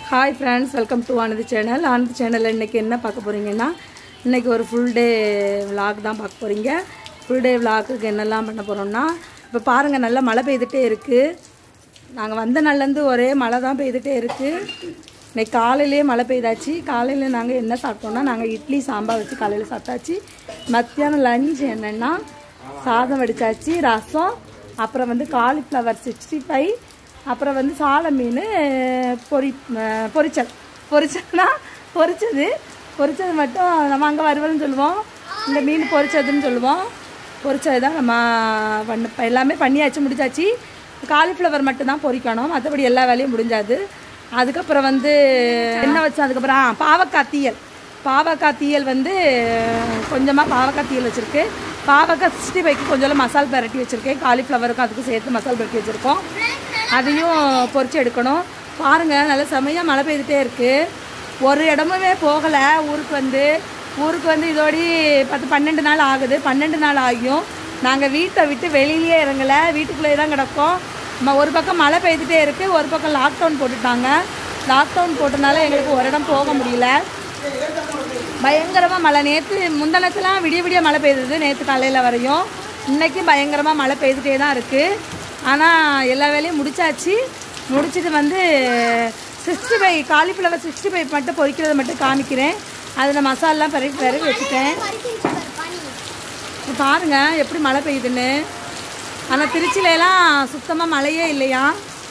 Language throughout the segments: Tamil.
ஹாய் ஃப்ரெண்ட்ஸ் வெல்கம் டு ஆனது சேனல் ஆனது சேனலில் இன்றைக்கி என்ன பார்க்க போகிறீங்கன்னா இன்றைக்கி ஒரு ஃபுல் டே விலாக் தான் பார்க்க போகிறீங்க ஃபுல் டே விலாக்குக்கு என்னெல்லாம் பண்ண போகிறோம்னா இப்போ பாருங்கள் நல்லா மழை பெய்துட்டே இருக்குது நாங்கள் வந்த நாள்லேருந்து ஒரே மழை தான் பெய்துட்டே இருக்குது இன்னைக்கு காலையிலேயே மழை பெய்தாச்சு காலையில் நாங்கள் என்ன சாப்பிட்டோம்னா நாங்கள் இட்லி சாம்பார் வச்சு காலையில் சாப்பிட்டாச்சு மத்தியானம் லஞ்ச் என்னென்னா சாதம் வடிச்சாச்சு ரசம் அப்புறம் வந்து காலிஃப்ளவர் சிக்ஸ்டி ஃபைவ் அப்புறம் வந்து சாலை மீன் பொரி அஹ் பொரிச்சல் பொரிச்சல்னா பொரிச்சது பொரிச்சது மட்டும் நம்ம அங்கே வறுவல்னு சொல்லுவோம் இந்த மீன் பொரிச்சதுன்னு சொல்லுவோம் பொரிச்சது தான் நம்ம பண்ண இப்ப எல்லாமே பண்ணியாச்சு முடிச்சாச்சு காலிஃப்ளவர் மட்டும் தான் பொரிக்கணும் மற்றபடி எல்லா வேலையும் முடிஞ்சாது அதுக்கப்புறம் வந்து என்ன வச்சோம் அதுக்கப்புறம் ஆ பாவக்காய் தீயல் பாவக்காய் தீயல் வந்து கொஞ்சமாக பாவக்காய் தீயல் வச்சுருக்கு பாவக்காய் சிக்ஸ்டி ஃபைவ்க்கு கொஞ்சம் மசால் பரட்டி வச்சுருக்கேன் காலிஃப்ளவருக்கும் அதுக்கும் சேர்த்து மசால் பரட்டி வச்சுருக்கோம் அதையும் பொரிச்சு எடுக்கணும் பாருங்கள் நல்லா செமையாக மழை பெய்துட்டே இருக்குது ஒரு இடமுமே போகலை ஊருக்கு வந்து ஊருக்கு வந்து இதோடி பத்து பன்னெண்டு நாள் ஆகுது பன்னெண்டு நாள் ஆகியும் நாங்கள் வீட்டை விட்டு வெளியிலேயே இறங்கலை வீட்டுக்குள்ளேயே தான் கிடக்கோம் ம- ஒரு பக்கம் மழை பெய்துட்டே இருக்குது ஒரு பக்கம் லாக்டவுன் போட்டுட்டாங்க லாக்டவுன் போட்டனால எங்களுக்கு ஒரு இடம் போக முடியல பயங்கரமாக மழை நேற்று முந்தனத்துலாம் விடிய விடிய மழை பெய்தது நேற்று காலையில் வரையும் இன்னைக்கு பயங்கரமாக மழை பெய்துட்டே தான் இருக்குது ஆனால் எல்லா வேலையும் முடிச்சாச்சு முடிச்சிட்டு வந்து sixty five cauliflower sixty five மட்டும் பொரிக்கிறத மட்டும் காமிக்கிறேன் அதில் மசாலாலாம் பிறகு பிறகு வச்சுட்டேன் இப்ப பாருங்க எப்படி மழை பெய்யுதுன்னு ஆனால் திருச்சியிலலாம் சுத்தமாக மழையே இல்லையா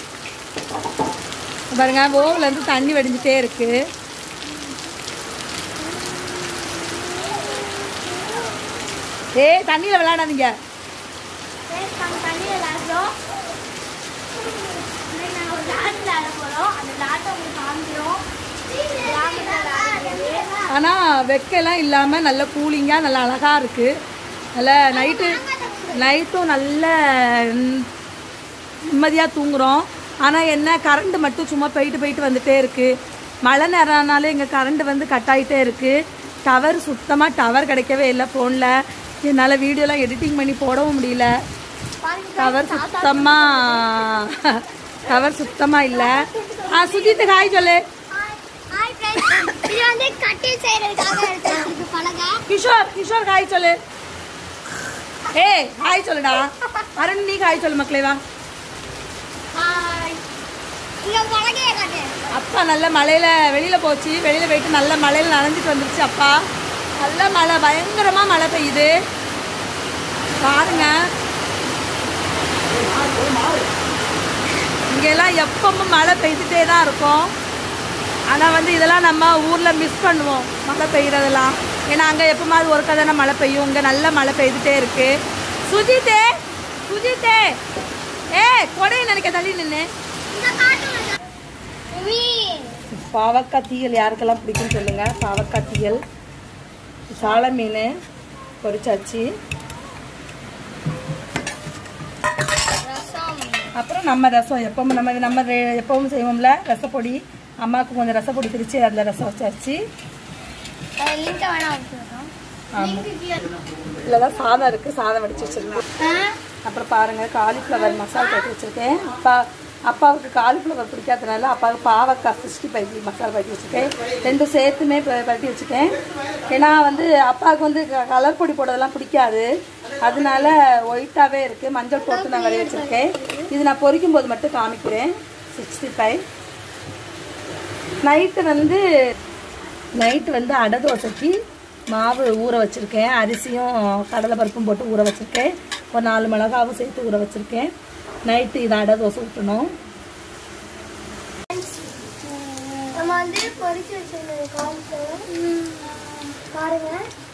இப்ப பாருங்க ஓவுலேருந்து தண்ணி வடிஞ்சிட்டே இருக்குது ஏய் தண்ணியில் விளையாடாதீங்க ஆனால் வெக்கைலாம் இல்லாமல் நல்ல கூலிங்காக நல்ல அழகாக இருக்குது நல்ல நைட்டு நைட்டும் நல்ல நிம்மதியாக தூங்குறோம் ஆனால் என்ன கரண்ட் மட்டும் சும்மா போயிட்டு போயிட்டு வந்துட்டே இருக்குது மழை நேரம்னாலே இங்கே கரண்ட் வந்து கட் ஆகிட்டே இருக்குது டவர் சுத்தமாக டவர் கிடைக்கவே இல்லை ஃபோனில் என்னால் வீடியோலாம் எடிட்டிங் பண்ணி போடவும் முடியல டவர் சுத்தமாக டவர் சுத்தமாக இல்லை ஆ சுஜித்து ஹாய் சொல்லு இது வந்து கட்டில் செய்யறதுக்காக எடுத்து பழக கிஷோர் கிஷோர் ஹாய் சொல்லு ஏய் ஹாய் சொல்லுடா அருண் நீ ஹாய் சொல்லு மக்களே வா ஹாய் இங்க பழகைய காட்டு அப்பா நல்ல மழையில வெளியில போச்சு வெளியில போயிட்டு நல்ல மழையில நனைஞ்சிட்டு வந்துருச்சு அப்பா நல்ல மழை பயங்கரமா மழை பெய்யுது பாருங்க இங்கெல்லாம் எப்பவும் மழை பெய்துட்டே தான் இருக்கும் ஆனால் வந்து இதெல்லாம் நம்ம ஊரில் மிஸ் பண்ணுவோம் மழை பெய்யறதெல்லாம் ஏன்னா அங்கே எப்போமாவது ஒரு கதை மழை பெய்யும் இங்கே நல்ல மழை பெய்துட்டே இருக்கு சுஜித்தே சுஜித்தே ஏ கொடையை நினைக்க தள்ளி நின்று இந்த காட்டு மீன் பாவக்காய் தீயல் யாருக்கெல்லாம் பிடிக்கும்னு சொல்லுங்க பாவக்காய் தீயல் சாலை மீன் பொரிச்சாச்சு ரசம் அப்புறம் நம்ம ரசம் எப்பவும் நம்ம நம்ம ரெ- எப்பவும் செய்வோம்ல ரசப்பொடி அம்மாவுக்கு கொஞ்சம் ரசப்பொடி திரிச்சு அதில் ரசம் வச்சாச்சு லிங்க் வேணா வச்சுருக்கோம் ஆமாம் இதில் தான் சாதம் இருக்குது சாதம் வடிச்சு வச்சுருக்கேன் அப்புறம் பாருங்கள் காலிஃப்ளவர் மசாலா கட்டி வச்சுருக்கேன் அப்பா அப்பாவுக்கு காலிஃப்ளவர் பிடிக்காதனால அப்பாவுக்கு பாவக்காய் சிக்ஸ்டி ஃபைவ் மசாலா கட்டி வச்சுருக்கேன் ரெண்டும் சேர்த்துமே ப- பரட்டி வச்சுட்டேன் ஏன்னா வந்து அப்பாவுக்கு வந்து க- கலர் பொடி போடுறதெல்லாம் பிடிக்காது அதனால ஒயிட்டாகவே இருக்குது மஞ்சள் போட்டு நான் வரைய வச்சுருக்கேன் இது நான் பொரிக்கும் போது மட்டும் காமிக்கிறேன் சிக்ஸ்டி ஃபைவ் நைட்டு வந்து நைட்டு வந்து அடை தோசைக்கு மாவு ஊற வச்சுருக்கேன் அரிசியும் கடலை பருப்பும் போட்டு ஊற வச்சுருக்கேன் ஒரு நாலு மிளகாவும் சேர்த்து ஊற வச்சுருக்கேன் நைட்டு இதை அடை தோசை ஊற்றணும் நம்ம வந்து பொரிச்சு வச்சிருந்தது காலிஃப்ளவர் பாருங்க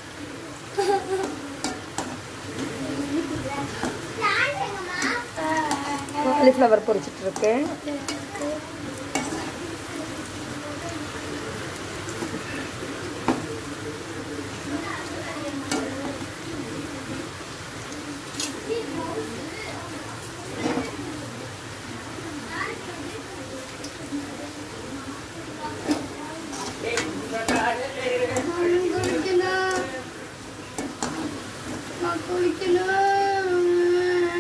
காலிஃப்ளவர் பொரிச்சிட்டு இருக்கேன்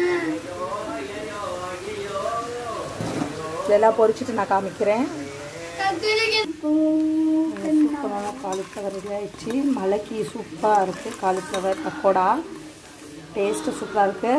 இதெல்லாம் பொரிச்சிட்டு நான் காமிக்கிறேன் சூப்பரான காலிஃப்ளவர் ரெடி ஆயிடுச்சு மலைக்கு சூப்பராக இருக்குது காலிஃப்ளவர் பக்கோடா டேஸ்ட்டு சூப்பராக இருக்குது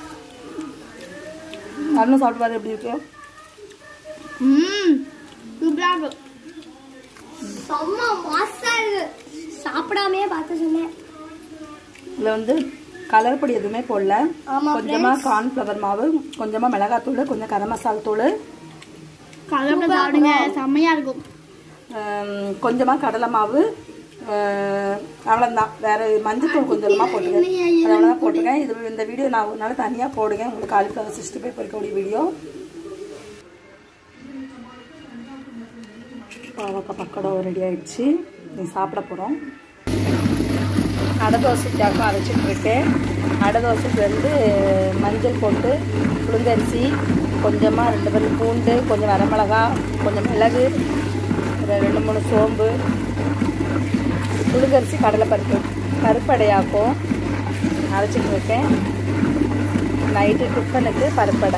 அருணும் சாப்பிட்டு பாரு எப்படி இருக்கு ம் சூப்பராக இருக்கு செம்ம மாசா இருக்கு சாப்பிடாமே பார்த்து சொன்னேன் இதில் வந்து கலர் பொடி எதுவுமே போடல ஆமா, கொஞ்சமாக கார்ன்ஃப்ளவர் மாவு கொஞ்சமாக மிளகாத்தூள் கொஞ்சம் கரம் மசால் தூள் கலப்பட சாப்பிடுங்க செம்மையா இருக்கும் கொஞ்சமாக கடலை மாவு அஹ், அவ்வளவுதான் வேறு மஞ்சத்தூள் கொஞ்சமாக போட்டுருக்கேன் அது அவ்வளோதான் போட்டிருக்கேன் இது இந்த வீடியோ நான் ஒரு நாள் தனியாக போடுங்க உங்களுக்கு காலிஃப்ளவர் சிக்ஸ்டி ஃபைவ் பொறிக்கக்கூடிய வீடியோ பாவக்காய் பக்கோடா ரெடி ஆயிடுச்சு நீ சாப்பிட போகிறோம் அடை தோசைக்காக அரைச்சிட்டு இருக்கேன் அடை தோசைக்கு வந்து மஞ்சள் போட்டு புழுங்கரிசி கொஞ்சமாக ரெண்டு பேரும் பூண்டு கொஞ்சம் வரமிளகா கொஞ்சம் மிளகு ஒரு ரெண்டு மூணு சோம்பு புழுங்கரிசி கடலைப்பருப்பு பருப்படையாக்கும் அரைச்சிட்டு இருக்கேன் நைட்டு டிஃபனுக்கு பருப்படை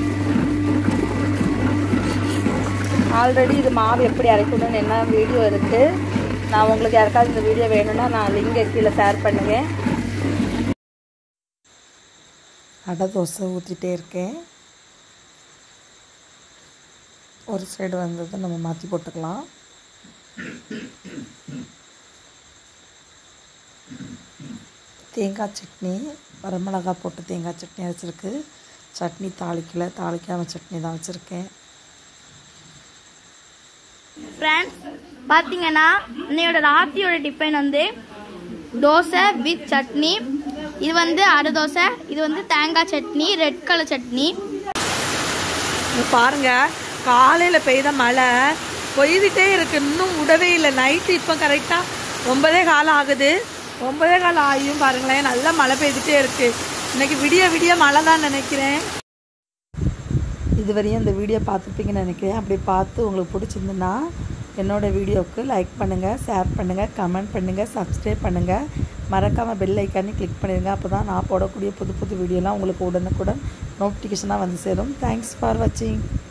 ஆல்ரெடி இது மாவு எப்படி அரைக்கணும்னு என்ன வீடியோ இருக்குது நான் உங்களுக்கு யாருக்காவது இந்த வீடியோ வேணும்னா நான் லிங்கை கீழே ஷேர் பண்ணுவேன் அடை தோசை ஊற்றிட்டே இருக்கேன் ஒரு சைடு வந்ததை நம்ம மாற்றி போட்டுக்கலாம் தேங்காய் சட்னி வரமிளகா போட்டு தேங்காய் சட்னி வச்சுருக்கு சட்னி தாளிக்கல தாளிக்காமல் சட்னி தான் வச்சுருக்கேன் ஃப்ரெண்ட்ஸ் பார்த்தீங்கன்னா இன்னையோட ராத்தியோட டிஃபன் வந்து தோசை வித் சட்னி இது வந்து அரை தோசை இது வந்து தேங்காய் சட்னி ரெட் கலர் சட்னி இங்க பாருங்க காலையில் பெய்த மழை பொய்துட்டே இருக்கு இன்னும் விடவே இல்லை நைட்டு இப்போ கரெக்டாக ஒன்பதே காலம் ஆகுது ஒன்பதே காலம் ஆகியும் பாருங்களேன் நல்லா மழை பெய்துட்டே இருக்கு இன்னைக்கு விடிய விடிய மழை தான் நினைக்கிறேன் இதுவரையும் இந்த வீடியோ பார்த்துருப்பீங்கன்னு நினைக்கிறேன் அப்படி பார்த்து உங்களுக்கு பிடிச்சிருந்துன்னா என்னோடய வீடியோவுக்கு லைக் பண்ணுங்கள் ஷேர் பண்ணுங்கள் கமெண்ட் பண்ணுங்கள் சப்ஸ்கிரைப் பண்ணுங்கள் மறக்காமல் பெல் ஐக்கானே கிளிக் பண்ணிடுங்க அப்போ தான் நான் போடக்கூடிய புது புது வீடியோலாம் உங்களுக்கு உடனுக்குடன் நோட்டிஃபிகேஷனாக வந்து சேரும் தேங்க்ஸ் ஃபார் வாட்சிங்